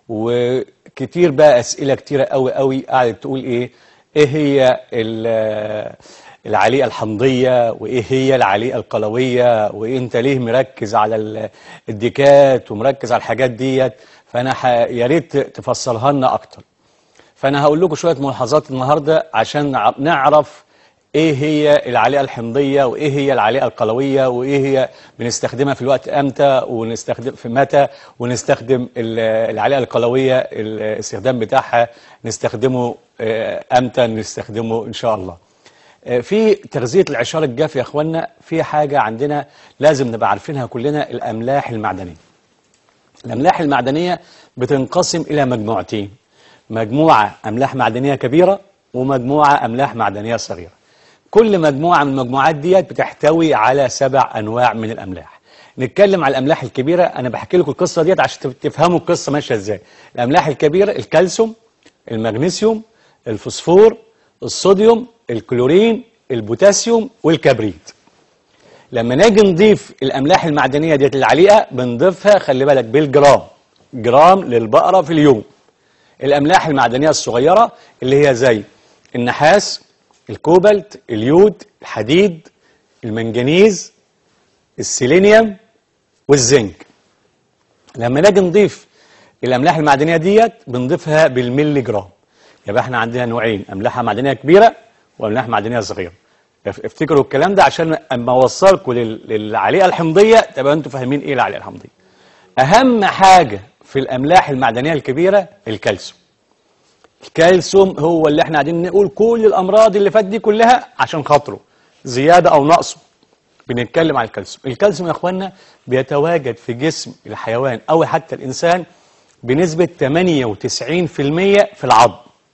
وكتير بقى اسئله كتيره قوي قوي قعدت تقول ايه ايه هي ال- العليقه الحمضيه وايه هي العليقه القلويه وانت ليه مركز على ال- الديكات ومركز على الحاجات ديت فانا ح- يا ريت تفسرها لنا اكتر فانا هقول لكم شويه ملاحظات النهارده عشان نع- نعرف ايه هي العليقه الحمضيه وايه هي العليقه القلويه وايه هي بنستخدمها في الوقت امتى ونستخدم في متى ونستخدم ال- العليقه القلويه الاستخدام بتاعها نستخدمه آه، امتى نستخدمه ان شاء الله آه، في تغذيه العشار الجاف يا اخوانا في حاجه عندنا لازم نبقى عارفينها كلنا الاملاح المعدنيه الأملاح المعدنية بتنقسم إلى مجموعتين مجموعة أملاح معدنية كبيرة ومجموعة أملاح معدنية صغيرة كل مجموعة من المجموعات ديت بتحتوي على سبع أنواع من الأملاح نتكلم على الأملاح الكبيرة أنا بحكي لكم القصة ديت عشان تفهموا القصة ماشية إزاي الأملاح الكبيرة الكالسيوم المغنيسيوم الفوسفور الصوديوم الكلورين البوتاسيوم والكبريت لما نيجي نضيف الاملاح المعدنيه ديت للعليقه بنضيفها خلي بالك بالجرام جرام للبقره في اليوم الاملاح المعدنيه الصغيره اللي هي زي النحاس الكوبالت اليود الحديد المنجنيز السيلينيوم والزنك لما نيجي نضيف الاملاح المعدنيه ديت بنضيفها بالملي جرام يبقى احنا عندنا نوعين املاح معدنيه كبيره واملاح معدنيه صغيره اف- افتكروا الكلام ده عشان اما اوصلكم لل- للعليقه الحمضيه تبقى انتوا فاهمين ايه العليقه الحمضيه اهم حاجه في الاملاح المعدنيه الكبيره الكالسيوم الكالسيوم هو اللي احنا قاعدين نقول كل الامراض اللي فاتت دي كلها عشان خاطره زياده او نقصه بنتكلم على الكالسيوم الكالسيوم يا اخوانا بيتواجد في جسم الحيوان او حتى الانسان بنسبه 98% في العظم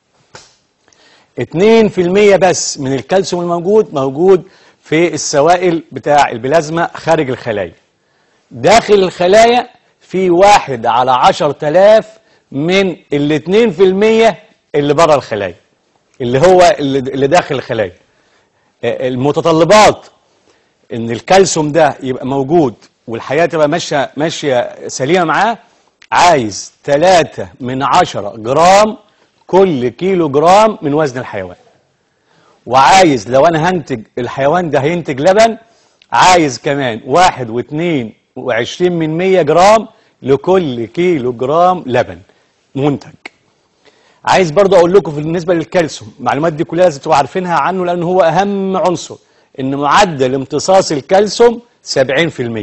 2% بس من الكالسيوم الموجود موجود في السوائل بتاع البلازما خارج الخلايا داخل الخلايا في واحد على عشر تلاف من الاتنين في المية اللي بره الخلايا اللي هو اللي اللي داخل الخلايا آه، المتطلبات ان الكالسيوم ده يبقى موجود والحياة تبقى ماشية ماشية سليمة معاه عايز 3 من 10 جرام كل كيلو جرام من وزن الحيوان وعايز لو انا هنتج الحيوان ده هينتج لبن عايز كمان واحد واتنين وعشرين من مية جرام لكل كيلو جرام لبن منتج عايز برضه اقول لكم بالنسبه للكالسيوم المعلومات دي كلها لازم تبقوا عارفينها عنه لان هو اهم عنصر ان معدل امتصاص الكالسيوم 70%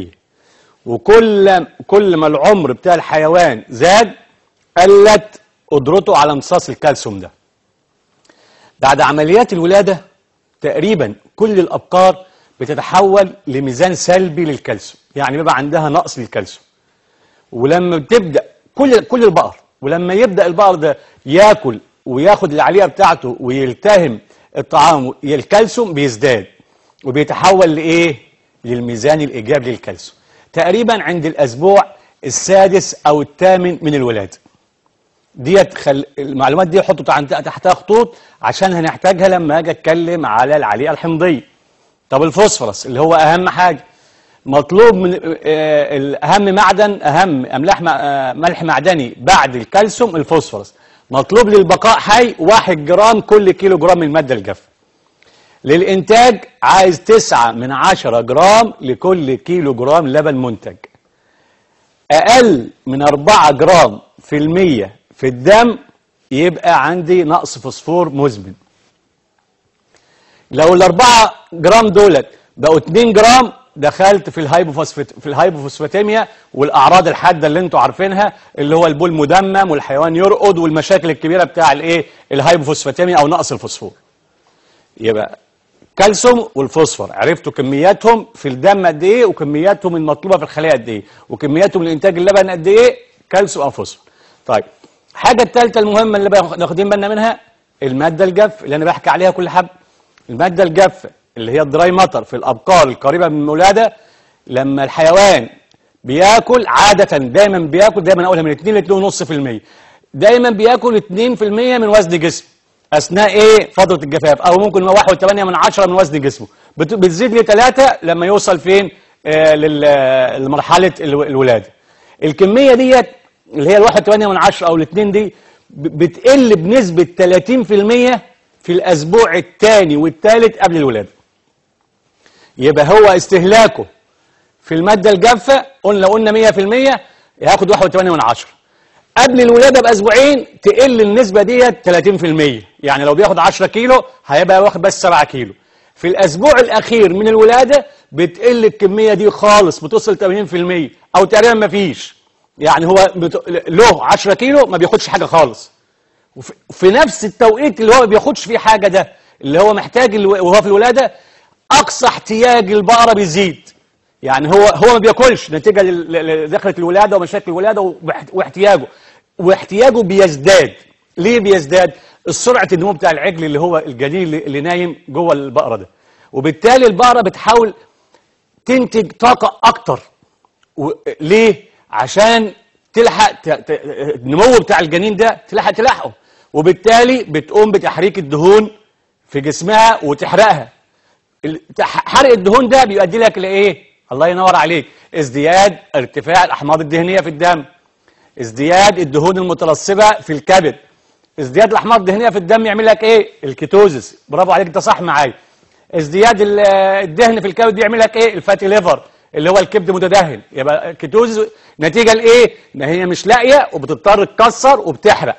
وكل كل ما العمر بتاع الحيوان زاد قلت قدرته على امتصاص الكالسيوم ده بعد عمليات الولادة تقريبا كل الأبقار بتتحول لميزان سلبي للكالسيوم يعني بيبقى عندها نقص للكالسيوم ولما بتبدأ كل كل البقر ولما يبدأ البقر ده ياكل وياخد العليقة بتاعته ويلتهم الطعام الكالسيوم بيزداد وبيتحول لإيه؟ للميزان الإيجابي للكالسيوم تقريبا عند الأسبوع السادس أو الثامن من الولادة ديت خل... المعلومات دي حطوا تحت- تحتها خطوط عشان هنحتاجها لما اجي اتكلم على العليقه الحمضيه طب الفوسفورس اللي هو اهم حاجه مطلوب من آه، الاهم معدن اهم املاح مع- آه، ملح معدني بعد الكالسيوم الفوسفورس مطلوب للبقاء حي 1 جرام كل كيلو جرام من الماده الجافه للانتاج عايز 9 من 10 جرام لكل كيلو جرام لبن منتج اقل من 4 جرام في المية في الدم يبقى عندي نقص فوسفور مزمن لو الأربعة جرام دولت بقوا 2 جرام دخلت في الهايبوفوسفات في الهايبوفوسفاتيميا والاعراض الحاده اللي انتوا عارفينها اللي هو البول مدمم والحيوان يرقد والمشاكل الكبيره بتاع الايه الهايبوفوسفاتيميا او نقص الفوسفور يبقى كالسيوم والفوسفور عرفتوا كمياتهم في الدم قد ايه وكمياتهم المطلوبه في الخلايا قد ايه وكمياتهم لانتاج اللبن قد ايه كالسيوم او فوسفور طيب الحاجه الثالثه المهمه اللي بقى واخدين بالنا منها الماده الجاف اللي انا بحكي عليها كل حبه الماده الجافه اللي هي الدراي ماتر في الابقار القريبه من الولاده لما الحيوان بياكل عاده دايما بياكل دايما اقولها من 2 ل 2.5% دايما بياكل 2% من وزن جسمه اثناء ايه فتره الجفاف او ممكن 1.8 من 10 من وزن جسمه بت- بتزيد لثلاثة لما يوصل فين آه لل- لمرحله الو- الولاده الكميه ديت اللي هي الواحد تمانية من عشرة أو الاتنين دي ب- بتقل بنسبة 30% في الأسبوع الثاني والثالث قبل الولادة يبقى هو استهلاكه في المادة الجافة قلنا لو قلنا 100% هياخد 1.8 من عشرة قبل الولادة بأسبوعين تقل النسبة ديت 30% يعني لو بياخد 10 كيلو هيبقى واخد بس 7 كيلو في الأسبوع الأخير من الولادة بتقل الكمية دي خالص بتوصل 80% أو تقريبا ما فيش يعني هو بت... له 10 كيلو ما بياخدش حاجة خالص وفي في نفس التوقيت اللي هو ما بياخدش فيه حاجة ده اللي هو محتاج الو... وهو في الولادة أقصى احتياج البقرة بيزيد يعني هو هو ما بياكلش نتيجة لل- ل- لدخلة الولادة ومشاكل الولادة واحت- واحتياجه واحتياجه بيزداد ليه بيزداد؟ السرعة النمو بتاع العجل اللي هو الجنين اللي, اللي نايم جوه البقرة ده وبالتالي البقرة بتحاول تنتج طاقة أكتر و- ليه؟ عشان تلحق ت- ت- النمو بتاع الجنين ده تلحق تلحقه وبالتالي بتقوم بتحريك الدهون في جسمها وتحرقها ال- تح- حرق الدهون ده بيؤدي لك لايه؟ الله ينور عليك ازدياد ارتفاع الاحماض الدهنيه في الدم ازدياد الدهون المترسبه في الكبد ازدياد الاحماض الدهنيه في الدم يعمل لك ايه؟ الكيتوزس برافو عليك انت صح معايا ازدياد ال- الدهن في الكبد يعمل لك ايه؟ الفاتي ليفر اللي هو الكبد متدهن يبقى الكيتوزس نتيجه لايه؟ ان هي مش لاقيه وبتضطر تكسر وبتحرق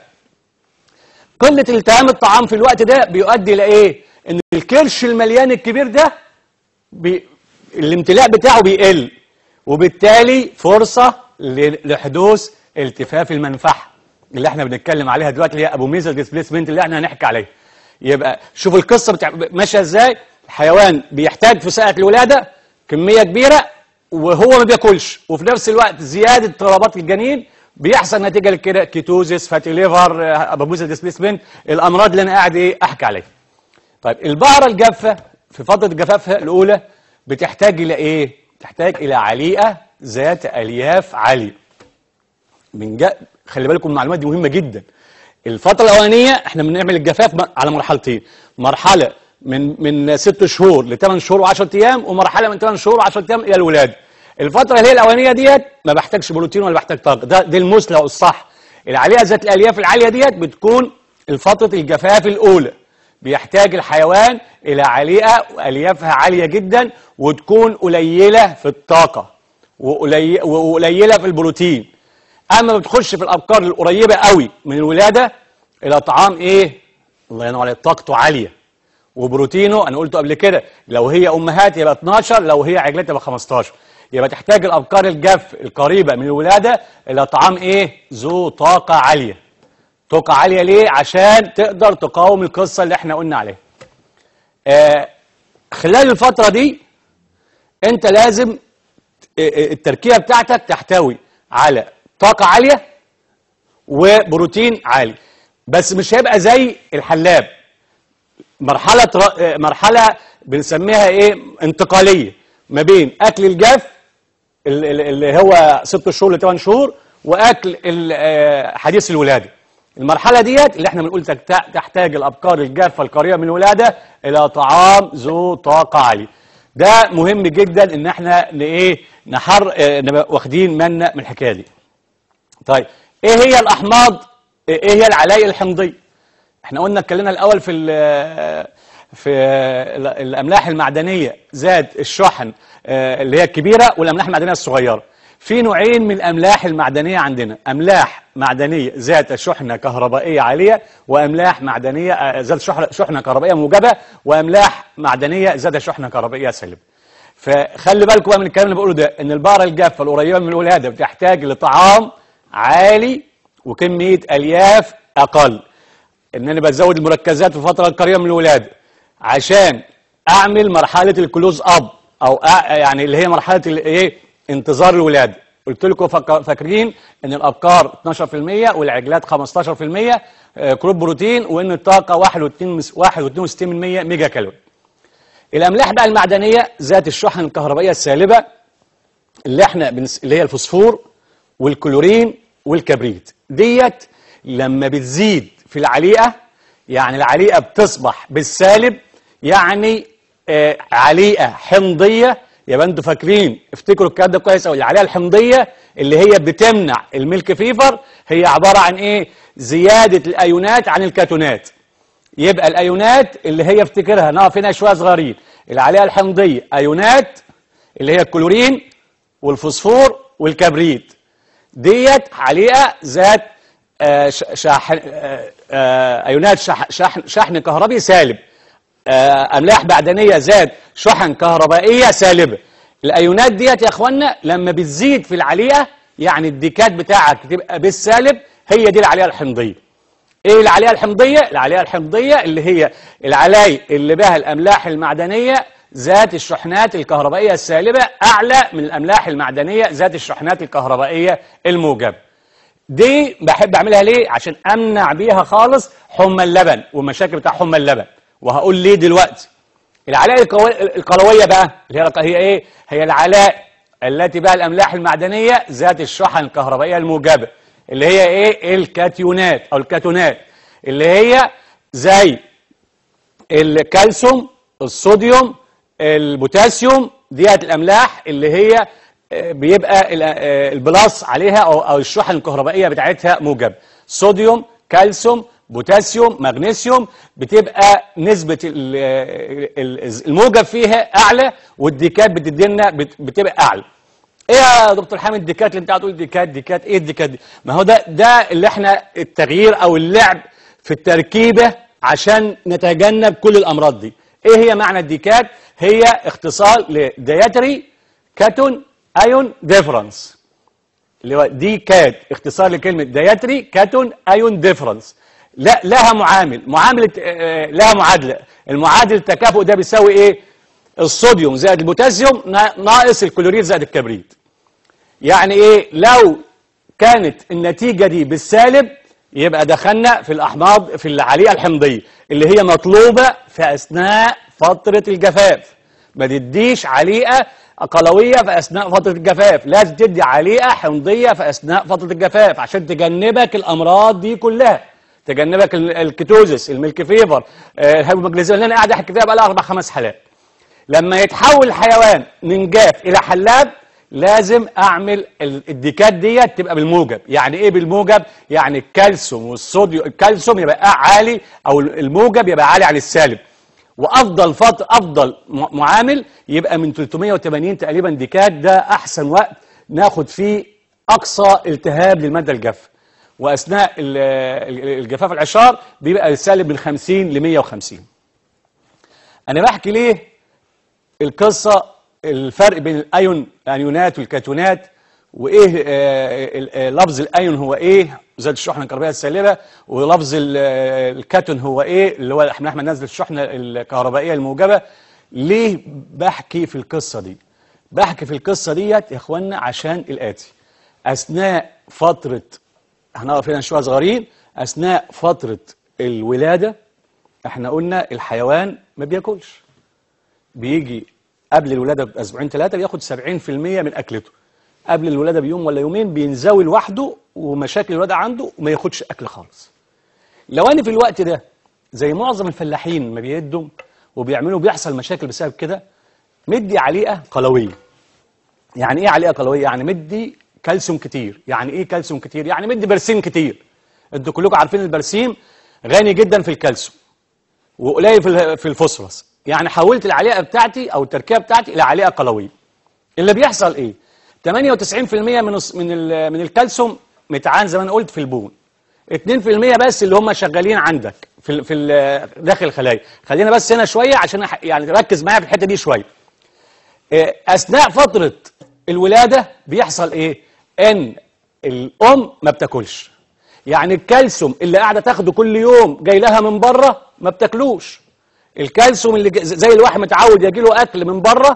قلة التهام الطعام في الوقت ده بيؤدي لإيه؟ إن الكرش المليان الكبير ده بي... الامتلاء بتاعه بيقل وبالتالي فرصة ل- لحدوث التفاف المنفعة اللي احنا بنتكلم عليها دلوقتي اللي هي ابو ميزل ديسبيسمنت اللي احنا هنحكي عليها يبقى شوفوا القصة بتاع... ماشية ازاي الحيوان بيحتاج في ساعة الولادة كمية كبيرة وهو ما بياكلش وفي نفس الوقت زيادة طلبات الجنين بيحصل نتيجة لكده كيتوزيس فاتي ليفر آه، ابو ميزل ديسبيسمنت الامراض اللي انا قاعد ايه احكي عليها طيب البقرة الجافة في فترة جفافها الأولى بتحتاج إلى إيه؟ تحتاج إلى عليقة ذات ألياف عالية. من جا... خلي بالكم المعلومات دي مهمة جدا. الفترة الأولانية إحنا بنعمل الجفاف م- على مرحلتين، مرحلة من من ست شهور لثمان شهور و10 أيام ومرحلة من ثمان شهور و10 أيام إلى الولادة. الفترة اللي هي الأولانية ديت ما بحتاجش بروتين ولا بحتاج طاقة، ده دي المثلى والصح. العليقة ذات الألياف العالية ديت بتكون فترة الجفاف الأولى. بيحتاج الحيوان إلى عليقة وأليافها عالية جدا وتكون قليلة في الطاقة وقلي- وقليلة في البروتين أما بتخش في الأبقار القريبة قوي من الولادة إلى طعام إيه؟ الله ينور عليك طاقته عالية وبروتينه أنا قلته قبل كده لو هي أمهات يبقى 12 لو هي عجلات يبقى 15 يبقى تحتاج الأبقار الجف القريبة من الولادة إلى طعام إيه؟ ذو طاقة عالية طاقة عالية ليه؟ عشان تقدر تقاوم القصة اللي احنا قلنا عليها. آه خلال الفترة دي انت لازم آه، آه، التركيبة بتاعتك تحتوي على طاقة عالية وبروتين عالي بس مش هيبقى زي الحلاب مرحلة ر- آه، مرحلة بنسميها ايه انتقالية ما بين اكل الجاف ال- ال- اللي هو ست شهور لثمان شهور واكل ال- آه، حديث الولاده المرحله ديت اللي احنا بنقول تكت- تحتاج الابقار الجافه القريبه من الولاده الى طعام ذو طاقه عاليه ده مهم جدا ان احنا ن- ايه نحر آه، نبقى واخدين منا من الحكايه دي طيب ايه هي الاحماض ايه هي العلايق الحمضيه احنا قلنا اتكلمنا الاول في ال- في ال- الاملاح المعدنيه ذات الشحن آه، اللي هي الكبيره والاملاح المعدنيه الصغيره في نوعين من الاملاح المعدنيه عندنا املاح معدنيه ذات شحنه كهربائيه عاليه واملاح معدنيه آه، ذات شحنه شحنة كهربائيه موجبه واملاح معدنيه ذات شحنه كهربائيه سالبه فخلي بالكم بقى من الكلام اللي بقوله ده ان البقره الجافه القريبه من الولاده بتحتاج لطعام عالي وكميه الياف اقل ان انا بزود المركزات في الفتره القريبه من الولاده عشان اعمل مرحله الكلوز اب او أ- يعني اللي هي مرحله الايه انتظار الولاده قلت لكم فك- فاكرين ان الابقار 12% والعجلات 15% آه، كروب بروتين وان الطاقه 1.62 ميجا كالوري الاملاح بقى المعدنيه ذات الشحن الكهربائيه السالبه اللي احنا بنس... اللي هي الفوسفور والكلورين والكبريت ديت لما بتزيد في العليقه يعني العليقه بتصبح بالسالب يعني آه عليقه حمضيه يبقى انتوا فاكرين افتكروا الكلام ده كويس قوي العليقه الحمضيه اللي هي بتمنع الميلك فيفر هي عباره عن ايه زياده الايونات عن الكاتونات يبقى الايونات اللي هي افتكرها نقف هنا شويه صغيرين العليقه الحمضيه ايونات اللي هي الكلورين والفوسفور والكبريت ديت عليقه ذات آه، ش- شاحن آه، آه، ايونات شح- شحن شحن كهربي سالب آه، املاح معدنيه ذات شحن كهربائيه سالبه الايونات ديت يا اخوانا لما بتزيد في العليقه يعني الديكات بتاعك تبقى بالسالب هي دي العليقه الحمضيه ايه العليقه الحمضيه العليقه الحمضيه اللي هي العلاي اللي بها الاملاح المعدنيه ذات الشحنات الكهربائيه السالبه اعلى من الاملاح المعدنيه ذات الشحنات الكهربائيه الموجبه دي بحب اعملها ليه عشان امنع بيها خالص حمى اللبن والمشاكل بتاع حمى اللبن وهقول ليه دلوقتي العلاء القوي- القلويه بقى اللي هي هي ايه هي العلاء التي بها الاملاح المعدنيه ذات الشحن الكهربائيه الموجبه اللي هي ايه الكاتيونات او الكاتونات اللي هي زي الكالسيوم الصوديوم البوتاسيوم ديت الاملاح اللي هي آه، بيبقى ال- آه، البلاس عليها او او الشحن الكهربائيه بتاعتها موجب صوديوم كالسيوم بوتاسيوم مغنيسيوم بتبقى نسبه ال- ال- الموجب فيها اعلى والديكات بتدينا بت- بتبقى اعلى ايه يا دكتور حامد الديكات اللي انت قاعد تقول ديكات ديكات ايه الديكات دي ما هو ده ده اللي احنا التغيير او اللعب في التركيبه عشان نتجنب كل الامراض دي ايه هي معنى الديكات هي اختصار لدياتري كاتون ايون ديفرنس اللي هو دي كات اختصار لكلمه دياتري كاتون ايون ديفرنس لا لها معامل معامله آه، لها معادله المعادل التكافؤ ده بيساوي ايه الصوديوم زائد البوتاسيوم نا- ناقص الكلوريد زائد الكبريت يعني ايه لو كانت النتيجة دي بالسالب يبقى دخلنا في الأحماض في العليقة الحمضية اللي هي مطلوبة في أثناء فترة الجفاف ما تديش عليقة قلوية في أثناء فترة الجفاف لازم تدي عليقة حمضية في أثناء فترة الجفاف عشان تجنبك الأمراض دي كلها تجنبك ال- الكيتوزس الميلك فيفر آه، الهايبومagnesemia اللي انا قاعد احكي فيها بقى لها اربع خمس حالات لما يتحول الحيوان من جاف الى حلاب لازم اعمل ال- الديكات ديت تبقى بالموجب يعني ايه بالموجب يعني الكالسيوم والصوديوم الكالسيوم يبقى عالي او الموجب يبقى عالي عن السالب وافضل فط... افضل م- معامل يبقى من 380 تقريبا ديكات ده احسن وقت ناخد فيه اقصى التهاب للماده الجافه واثناء ال- ال- الجفاف العشار بيبقى السالب من 50 ل 150 انا بحكي ليه القصة الفرق بين الايون الايونات والكاتونات وايه آه، ال- آه، لفظ الايون هو ايه ذات الشحنه الكهربائيه السالبه ولفظ ال- آه، الكاتون هو ايه اللي هو احنا احنا نازل الشحنه الكهربائيه الموجبه ليه بحكي في القصه دي بحكي في القصه ديت يا اخوانا عشان الاتي اثناء فتره هنقف هنا شويه صغيرين اثناء فتره الولاده احنا قلنا الحيوان ما بياكلش بيجي قبل الولاده باسبوعين ثلاثه بياخد 70% من اكلته قبل الولاده بيوم ولا يومين بينزوي لوحده ومشاكل الولاده عنده وما ياخدش اكل خالص لو انا في الوقت ده زي معظم الفلاحين ما بيدوا وبيعملوا بيحصل مشاكل بسبب كده مدي عليقه قلويه يعني ايه عليقه قلويه يعني مدي كالسيوم كتير يعني ايه كالسيوم كتير يعني مدي برسيم كتير انتوا كلكم عارفين البرسيم غني جدا في الكالسيوم وقليل في ال- في الفوسفورس يعني حولت العليقه بتاعتي او التركيبه بتاعتي الى عليقه قلويه اللي بيحصل ايه 98% من الص- من ال- من الكالسيوم متعان زي ما انا قلت في البون 2% بس اللي هم شغالين عندك في ال- في ال- داخل الخلايا خلينا بس هنا شويه عشان أح- يعني ركز معايا في الحته دي شويه إيه، اثناء فتره الولاده بيحصل ايه ان الام ما بتاكلش يعني الكالسيوم اللي قاعده تاخده كل يوم جاي لها من بره ما بتاكلوش الكالسيوم اللي ج- زي الواحد متعود يجي له اكل من بره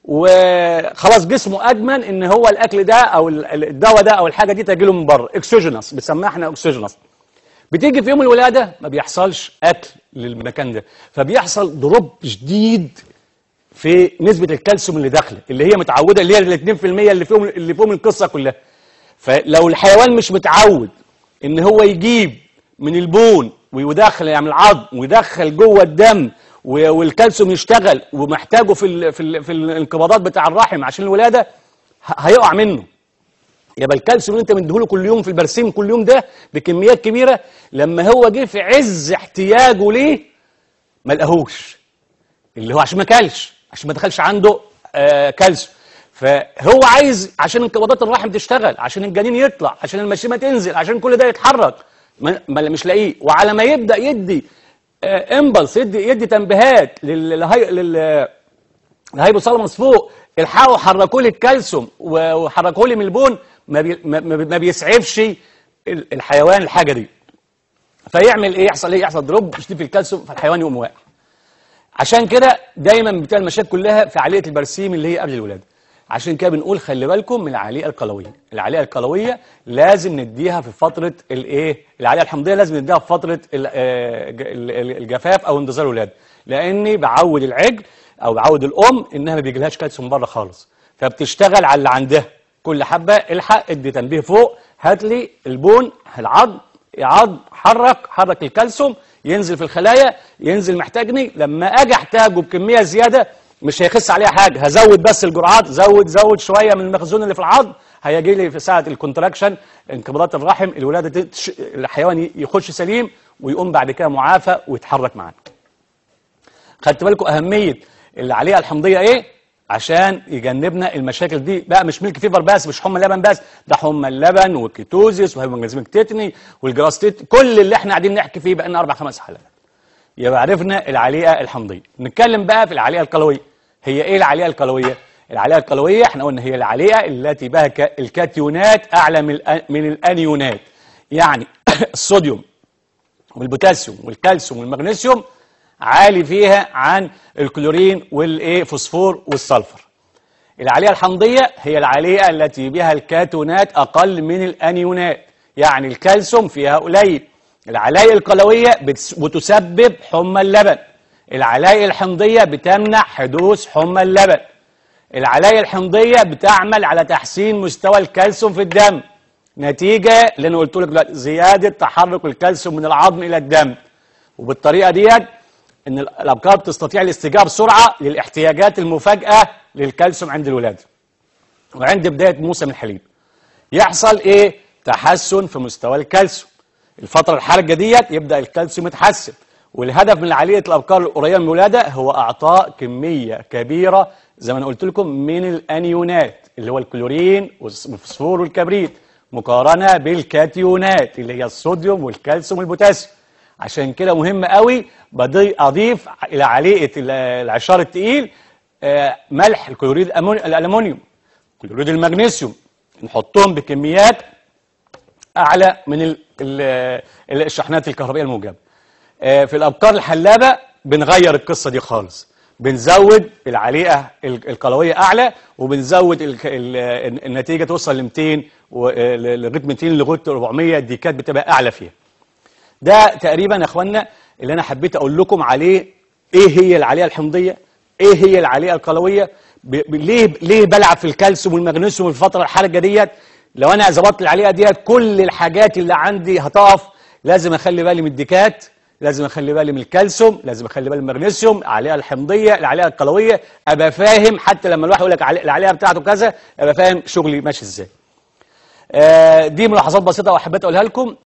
وخلاص جسمه ادمن ان هو الاكل ده او ال- ال- الدواء ده او الحاجه دي تجي له من بره اكسوجينس بنسميها احنا اكسوجينس بتيجي في يوم الولاده ما بيحصلش اكل للمكان ده فبيحصل دروب شديد في نسبه الكالسيوم اللي داخله اللي هي متعوده اللي هي ال 2% اللي فيهم اللي فيهم القصه كلها فلو الحيوان مش متعود ان هو يجيب من البون ويدخل يعمل عظم ويدخل جوه الدم و- والكالسيوم يشتغل ومحتاجه في ال في ال في الانقباضات بتاع الرحم عشان الولاده ه- هيقع منه يبقى الكالسيوم اللي انت مديهوله كل يوم في البرسيم كل يوم ده بكميات كبيره لما هو جه في عز احتياجه ليه ما لقاهوش اللي هو عشان ما كلش عشان ما دخلش عنده آه كالسيوم فهو عايز عشان انقباضات الرحم تشتغل عشان الجنين يطلع عشان المشيمه تنزل عشان كل ده يتحرك ما ما- مش لاقيه وعلى ما يبدا يدي آه امبلس يدي يدي تنبيهات لل للهي- لل الهايبوثالاموس فوق الحقوا حركوا لي الكالسيوم و- وحركوا لي من البون ما, بي ما, ما ما بيسعفش ال- الحيوان الحاجه دي فيعمل ايه يحصل ايه يحصل دروب يشتي في الكالسيوم فالحيوان يقوم واقع عشان كده دايما بتلاقي المشاكل كلها في عاليه البرسيم اللي هي قبل الولاده عشان كده بنقول خلي بالكم من العاليه القلويه العاليه القلويه لازم نديها في فتره الايه العاليه الحمضيه لازم نديها في فتره ال- آه، ج- ال- ال- الجفاف او انتظار الولاده لاني بعود العجل او بعود الام انها ما بيجيلهاش كالسيوم بره خالص فبتشتغل على اللي عندها كل حبه الحق ادي تنبيه فوق هات لي البون العظم عظم حرك حرك الكالسيوم ينزل في الخلايا ينزل محتاجني لما اجي احتاجه بكميه زياده مش هيخس عليها حاجه هزود بس الجرعات زود زود شويه من المخزون اللي في العظم هيجي لي في ساعه الكونتراكشن انقباضات الرحم الولاده تتش... الحيوان يخش سليم ويقوم بعد كده معافى ويتحرك معانا خدت بالكم اهميه اللي عليها الحمضيه ايه عشان يجنبنا المشاكل دي بقى مش ميلك فيفر بس مش حمى اللبن بس ده حمى اللبن والكيتوزيس وهيبوجلازيميك تيتني والجراستيت كل اللي احنا قاعدين نحكي فيه بقى لنا اربع خمس حلقات يبقى عرفنا العليقه الحمضيه نتكلم بقى في العليقه القلويه هي ايه العليقه القلويه العليقه القلويه احنا قلنا هي العليقه التي بها ك- الكاتيونات اعلى من الأ- من الانيونات يعني الصوديوم والبوتاسيوم والكالسيوم والمغنيسيوم عالي فيها عن الكلورين والايه فوسفور والسلفر العليقه الحمضيه هي العليقه التي بها الكاتونات اقل من الانيونات يعني الكالسيوم فيها قليل العلايق القلويه بتس- بتسبب حمى اللبن العلايق الحمضيه بتمنع حدوث حمى اللبن العلايق الحمضيه بتعمل على تحسين مستوى الكالسيوم في الدم نتيجه اللي انا قلت لك دلوقتي زياده تحرك الكالسيوم من العظم الى الدم وبالطريقه ديت ان الابقار بتستطيع الاستجابه بسرعه للاحتياجات المفاجاه للكالسيوم عند الولاده وعند بدايه موسم الحليب يحصل ايه تحسن في مستوى الكالسيوم الفتره الحرجه ديت يبدا الكالسيوم يتحسن والهدف من عمليه الابقار القريبه من الولاده هو اعطاء كميه كبيره زي ما انا قلت لكم من الانيونات اللي هو الكلورين والفوسفور والكبريت مقارنه بالكاتيونات اللي هي الصوديوم والكالسيوم والبوتاسيوم عشان كده مهم قوي بدي اضيف الى عليقه ال- العشار التقيل آه، ملح الكلوريد الأمون- الالومنيوم كلوريد المغنيسيوم نحطهم بكميات اعلى من ال- ال- ال- الشحنات الكهربائيه الموجبه آه، في الابقار الحلابه بنغير القصه دي خالص بنزود العليقه ال- القلويه اعلى وبنزود ال- ال- النتيجه توصل ل 200 و- آه، لغايه 200 لغايه 400 دي كانت بتبقى اعلى فيها ده تقريبا يا اخوانا اللي انا حبيت اقول لكم عليه ايه هي العليقه الحمضيه ايه هي العليقه القلويه ب... ب... ليه ليه بلعب في الكالسيوم والمغنيسيوم في الفتره الحرجه ديت لو انا ظبطت العليقه ديت كل الحاجات اللي عندي هتقف لازم اخلي بالي من الديكات لازم اخلي بالي من الكالسيوم لازم اخلي بالي من المغنيسيوم العليقه الحمضيه العليقه القلويه ابقى فاهم حتى لما الواحد يقول لك علي- العليقه بتاعته كذا ابقى فاهم شغلي ماشي ازاي آه، دي ملاحظات بسيطه وحبيت اقولها لكم